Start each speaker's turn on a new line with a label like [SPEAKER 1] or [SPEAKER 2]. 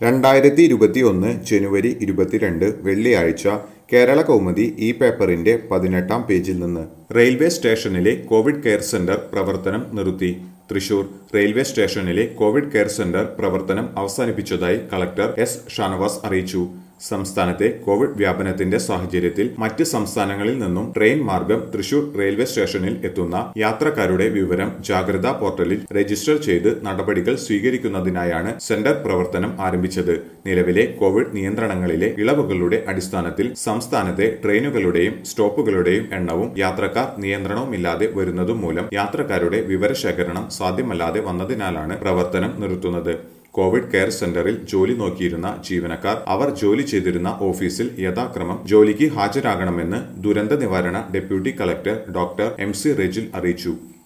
[SPEAKER 1] രണ്ടായിരത്തി ഇരുപത്തി ഒന്ന് ജനുവരി ഇരുപത്തിരണ്ട് വെള്ളിയാഴ്ച കേരള കൗമുദി ഈ പേപ്പറിന്റെ പതിനെട്ടാം പേജിൽ നിന്ന് റെയിൽവേ സ്റ്റേഷനിലെ കോവിഡ് കെയർ സെന്റർ പ്രവർത്തനം നിർത്തി തൃശൂർ റെയിൽവേ സ്റ്റേഷനിലെ കോവിഡ് കെയർ സെന്റർ പ്രവർത്തനം അവസാനിപ്പിച്ചതായി കളക്ടർ എസ് ഷാനവാസ് അറിയിച്ചു സംസ്ഥാനത്തെ കോവിഡ് വ്യാപനത്തിന്റെ സാഹചര്യത്തിൽ മറ്റ് സംസ്ഥാനങ്ങളിൽ നിന്നും ട്രെയിൻ മാർഗം തൃശൂർ റെയിൽവേ സ്റ്റേഷനിൽ എത്തുന്ന യാത്രക്കാരുടെ വിവരം ജാഗ്രതാ പോർട്ടലിൽ രജിസ്റ്റർ ചെയ്ത് നടപടികൾ സ്വീകരിക്കുന്നതിനായാണ് സെന്റർ പ്രവർത്തനം ആരംഭിച്ചത് നിലവിലെ കോവിഡ് നിയന്ത്രണങ്ങളിലെ ഇളവുകളുടെ അടിസ്ഥാനത്തിൽ സംസ്ഥാനത്തെ ട്രെയിനുകളുടെയും സ്റ്റോപ്പുകളുടെയും എണ്ണവും യാത്രക്കാർ നിയന്ത്രണവുമില്ലാതെ വരുന്നതും മൂലം യാത്രക്കാരുടെ വിവരശേഖരണം സാധ്യമല്ലാതെ വന്നതിനാലാണ് പ്രവർത്തനം നിർത്തുന്നത് കോവിഡ് കെയർ സെന്ററിൽ ജോലി നോക്കിയിരുന്ന ജീവനക്കാർ അവർ ജോലി ചെയ്തിരുന്ന ഓഫീസിൽ യഥാക്രമം ജോലിക്ക് ഹാജരാകണമെന്ന് ദുരന്ത നിവാരണ deputy collector doctor M C Rejil അറിയിച്ചു